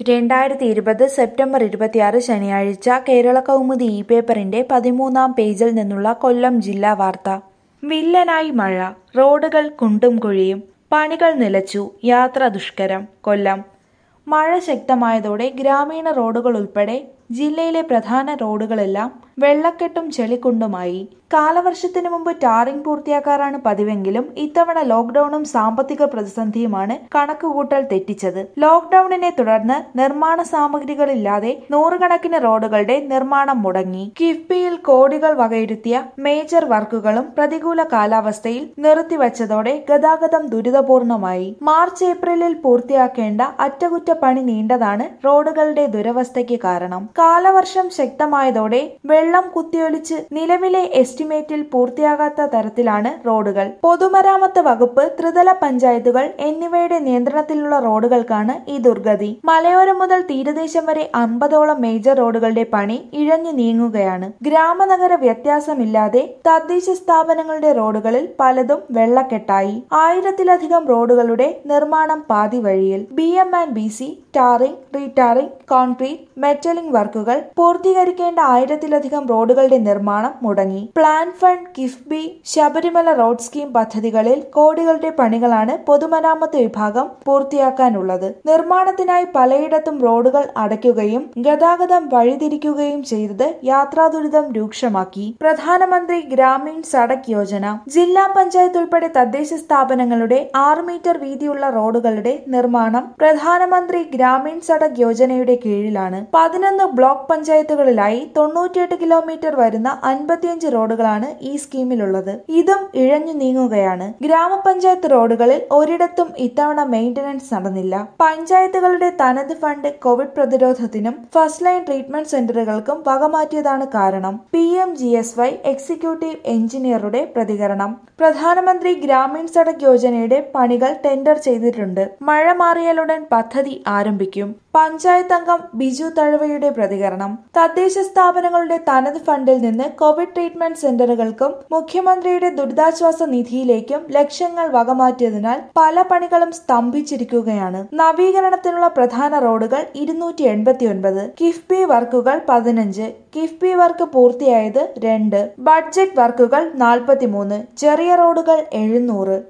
രണ്ടായിരത്തി ഇരുപത് സെപ്റ്റംബർ ഇരുപത്തിയാറ് ശനിയാഴ്ച കേരള കൗമുദി ഇ പേപ്പറിന്റെ പതിമൂന്നാം പേജിൽ നിന്നുള്ള കൊല്ലം ജില്ലാ വാർത്ത വില്ലനായി മഴ റോഡുകൾ കുണ്ടും കുഴിയും പണികൾ നിലച്ചു യാത്ര ദുഷ്കരം കൊല്ലം മഴ ശക്തമായതോടെ ഗ്രാമീണ റോഡുകൾ ഉൾപ്പെടെ ജില്ലയിലെ പ്രധാന റോഡുകളെല്ലാം വെള്ളക്കെട്ടും ചെളിക്കുണ്ടുമായി കാലവർഷത്തിനു മുമ്പ് ടാറിംഗ് പൂർത്തിയാക്കാറാണ് പതിവെങ്കിലും ഇത്തവണ ലോക്ഡൌണും സാമ്പത്തിക പ്രതിസന്ധിയുമാണ് കണക്കുകൂട്ടൽ തെറ്റിച്ചത് ലോക്ഡൌണിനെ തുടർന്ന് നിർമ്മാണ സാമഗ്രികളില്ലാതെ നൂറുകണക്കിന് റോഡുകളുടെ നിർമ്മാണം മുടങ്ങി കിഫ്ബിയിൽ കോടികൾ വകയിരുത്തിയ മേജർ വർക്കുകളും പ്രതികൂല കാലാവസ്ഥയിൽ നിർത്തിവച്ചതോടെ ഗതാഗതം ദുരിതപൂർണമായി മാർച്ച് ഏപ്രിലിൽ പൂർത്തിയാക്കേണ്ട അറ്റകുറ്റപ്പണി നീണ്ടതാണ് റോഡുകളുടെ ദുരവസ്ഥയ്ക്ക് കാരണം കാലവർഷം ശക്തമായതോടെ വെള്ളം കുത്തിയൊലിച്ച് നിലവിലെ എസ്റ്റിമേറ്റിൽ പൂർത്തിയാകാത്ത തരത്തിലാണ് റോഡുകൾ പൊതുമരാമത്ത് വകുപ്പ് ത്രിതല പഞ്ചായത്തുകൾ എന്നിവയുടെ നിയന്ത്രണത്തിലുള്ള റോഡുകൾക്കാണ് ഈ ദുർഗതി മലയോരം മുതൽ തീരദേശം വരെ അമ്പതോളം മേജർ റോഡുകളുടെ പണി ഇഴഞ്ഞു നീങ്ങുകയാണ് ഗ്രാമനഗര വ്യത്യാസമില്ലാതെ തദ്ദേശ സ്ഥാപനങ്ങളുടെ റോഡുകളിൽ പലതും വെള്ളക്കെട്ടായി ആയിരത്തിലധികം റോഡുകളുടെ നിർമ്മാണം പാതി വഴിയിൽ B M and B C tarring retarring concrete metalling വർക്കുകൾ പൂർത്തീകരിക്കേണ്ട ആയിരത്തിലധികം റോഡുകളുടെ നിർമ്മാണം മുടങ്ങി plan fund KIIFB Sabarimala road scheme പദ്ധതികളിൽ കോടികളുടെ പണികളാണ് പൊതുമരാമത്ത് വിഭാഗം പൂർത്തിയാക്കാനുള്ളത് നിർമ്മാണത്തിനായി പലയിടത്തും റോഡുകൾ അടയ്ക്കുകയും ഗതാഗതം വഴിതിരിക്കുകയും ചെയ്തത് യാത്രാദുരിതം രൂക്ഷമാക്കി പ്രധാനമന്ത്രി ഗ്രാമീൺ സഡക് യോജന ജില്ലാ പഞ്ചായത്ത് ഉൾപ്പെടെ തദ്ദേശ സ്ഥാപനങ്ങളുടെ ആറ് മീറ്റർ വീതിയുള്ള റോഡുകളുടെ നിർമ്മാണം പ്രധാനമന്ത്രി ഗ്രാമീൺ സഡക് യോജനയുടെ കീഴിലാണ് പതിനൊന്ന് ബ്ലോക്ക് പഞ്ചായത്തുകളിലായി തൊണ്ണൂറ്റിയെട്ട് കിലോമീറ്റർ വരുന്ന അൻപത്തിയഞ്ച് റോഡുകളാണ് ഈ സ്കീമിലുള്ളത് ഇതും ഇഴഞ്ഞു നീങ്ങുകയാണ് ഗ്രാമപഞ്ചായത്ത് റോഡുകളിൽ ഒരിടത്തും ഇത്തവണ മെയിന്റനൻസ് നടന്നില്ല പഞ്ചായത്തുകളുടെ തനത് ഫണ്ട് കോവിഡ് പ്രതിരോധത്തിനും ഫസ്റ്റ് ലൈൻ ട്രീറ്റ്മെന്റ് സെന്ററുകൾക്കും വകമാറ്റിയതാണ് കാരണം P M G S Y executive എഞ്ചിനീയറുടെ പ്രതികരണം പ്രധാനമന്ത്രി ഗ്രാമീൺ സഡക് യോജനയുടെ പണികൾ ടെൻഡർ ചെയ്തിട്ടുണ്ട് മഴ മാറിയാലുടൻ പദ്ധതി ആരംഭിക്കും പഞ്ചായത്ത് അംഗം ബിജു തഴവയുടെ പ്രതികരണം തദ്ദേശ സ്ഥാപനങ്ങളുടെ തനത് ഫണ്ടിൽ നിന്ന് കോവിഡ് ട്രീറ്റ്മെന്റ് സെന്ററുകൾക്കും മുഖ്യമന്ത്രിയുടെ ദുരിതാശ്വാസ നിധിയിലേക്കും ലക്ഷ്യങ്ങൾ വകമാറ്റിയതിനാൽ പല പണികളും സ്തംഭിച്ചിരിക്കുകയാണ് നവീകരണത്തിനുള്ള പ്രധാന റോഡുകൾ ഇരുന്നൂറ്റി എൺപത്തിയൊൻപത് കിഫ്ബി വർക്കുകൾ പതിനഞ്ച് കിഫ്ബി വർക്ക് പൂർത്തിയായത് രണ്ട് ബഡ്ജറ്റ് വർക്കുകൾ നാൽപ്പത്തിമൂന്ന് ചെറിയ റോഡുകൾ എഴുന്നൂറ്